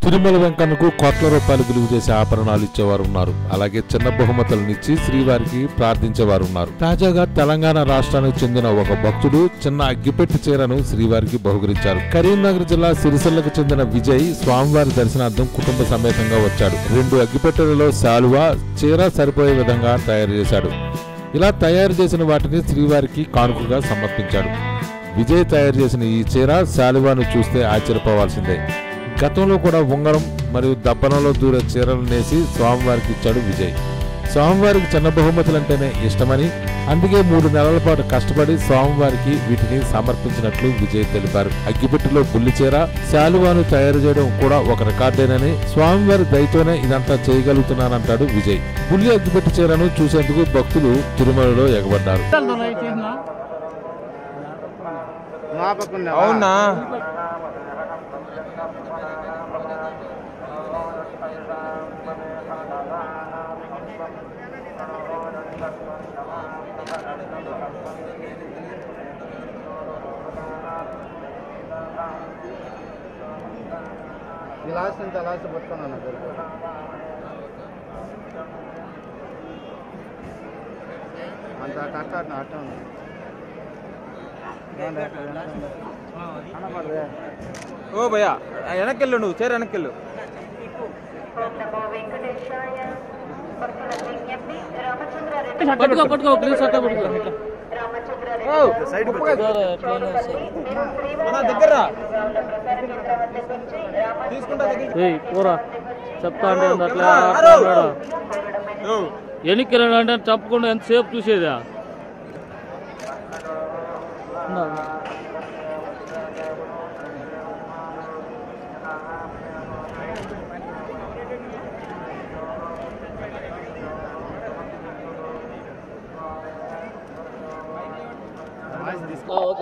తిరుమల వెంకన్నకు కోట్ల రూపాయలు విలువ చేసే ఆభరణాలు ఇచ్చేవారు ఉన్నారు అలాగే చిన్న బహుమతులనిచ్చి శ్రీవారికి ప్రార్థించేవారు ఉన్నారు తాజాగా తెలంగాణ రాష్ట్రానికి చెందిన ఒక భక్తుడు చిన్న అగ్గిపెట్టి చీరను శ్రీవారికి బహుకరించారు కరీంనగర్ జిల్లా సిరిసిల్లకు చెందిన విజయ్ స్వామివారి దర్శనార్థం కుటుంబ సమేతంగా వచ్చాడు రెండు అగ్గిపెట్టెలలో శాలువా చీర సరిపోయే విధంగా తయారు చేశాడు ఇలా తయారు చేసిన వాటిని శ్రీవారికి కానుకగా సమర్పించాడు విజయ్ తయారు చేసిన ఈ చీర శాలువాను చూస్తే ఆశ్చర్యపోవాల్సిందే గతంలో కూడా ఉంగరం మరియు దబ్బనంలో దూరే చీరలు నేసి స్వామివారికి ఇచ్చాడు విజయ్ స్వామివారికి చిన్న బహుమతులంటేనే ఇష్టమని అందుకే మూడు నెలల పాటు కష్టపడి స్వామివారికి వీటిని సమర్పించినట్లు విజయ్ తెలిపారు అగ్గిపెట్టిలో బుల్లి చీర శాలువాను తయారు చేయడం కూడా ఒక రికార్డేనని స్వామివారి దయతోనే ఇదంతా చేయగలుగుతున్నానంటాడు విజయ్ బుల్లి అగ్గిపెట్టి చీరను చూసేందుకు భక్తులు తిరుమలలో ఎగబడ్డారు అవునా ఈ లాస్ట్ ఇంత లాస్ట్ పట్టుకున్నాను కొడుకు అంత కట్ట అట్ట అట్ట ఉంది కనపడదే ఓ భయ్యా వెనక్కెళ్ళు నువ్వు చేరు వెనక్కెళ్ళు పట్టుకో పట్టుకో ప్లీజ్ అట్లా పట్టుకో సైడ్ అన్న, దగ్గర రా. తీసుకుంటా దగ్గర ఏయ్ పోరా చెప్తా అంటే ఉంది అట్లా అరో. అట్లా ఉన్నాడు. ఓ, ఎన్నికి అంటే తప్పకుండా ఎంతసేపు చూసేదా నా. ఆ, ఓకే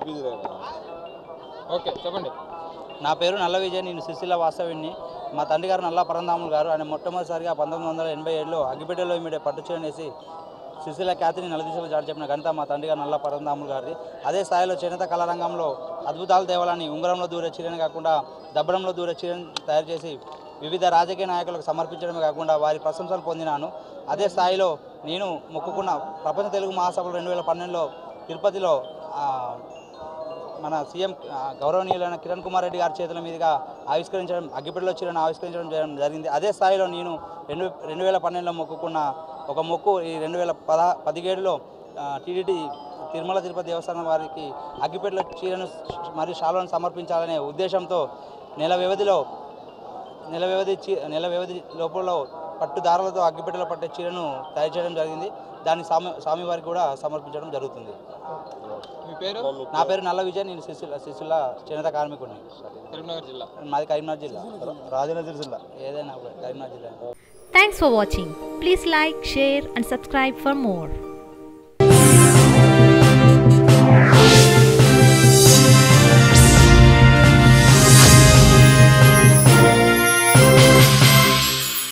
ఓకే చెప్పండి నా పేరు నల్ల విజయ్ నేను సుశీల వాస్తవ్యుడిని మా తండ్రి గారు నల్ల పరంధాములు గారు ఆయన మొట్టమొదటిసారిగా పంతొమ్మిది వందల ఎనభై ఏడులో అగ్గిపేటలో మీడే పట్టు చీరనేసి సుశీల ఖ్యాతిని నలదిశలో చాటి చెప్పిన ఘనత మా తండ్రి గారు నల్ల పరంధాములు గారిది అదే స్థాయిలో చేనేత కళారంగంలో అద్భుతాలు తేవాలని ఉంగరంలో దూరే చీరని కాకుండా దబ్బడంలో దూరే చీరని తయారు చేసి వివిధ రాజకీయ నాయకులకు సమర్పించడమే కాకుండా వారి ప్రశంసలు పొందినాను అదే స్థాయిలో నేను మొక్కుకున్న ప్రపంచ తెలుగు మహాసభలు రెండు వేల పన్నెండులో తిరుపతిలో ఆ, మన సీఎం ఆ, గౌరవనీయులైన కిరణ్ కుమార్ రెడ్డి గారి చేతుల మీదుగా ఆవిష్కరించడం అగ్గిపెట్టెలో చీరను ఆవిష్కరించడం చేయడం జరిగింది అదే స్థాయిలో నేను రెండు రెండు వేల పన్నెండులో మొక్కుకున్న ఒక మొక్కు ఈ రెండు వేల పద పదిహేడులో టీడీటీ తిరుమల తిరుపతి దేవస్థానం వారికి అగ్గిపెట్టెలో చీరను మరియు శాలువను సమర్పించాలనే ఉద్దేశంతో నెల వ్యవధిలో నెల వ్యవధి చీ నెల వ్యవధి లోపల పట్టు దారాలతో అగ్గిపెట్టెలో పట్టే చీరను తయారు చేయడం జరిగింది దాన్ని స్వామి స్వామివారికి కూడా సమర్పించడం జరుగుతుంది మీ పేరు నా పేరు నల్ల విజయ్ నేను శిశుల శిశుల చేనేత కార్మికుడిని కరీంనగర్ జిల్లా మాది కరీంనగర్ జిల్లా రాజనగర్ జిల్లా ఏదైనా ఒకటి, కరీంనగర్ జిల్లా Thanks for watching. Please like, share, and subscribe for more.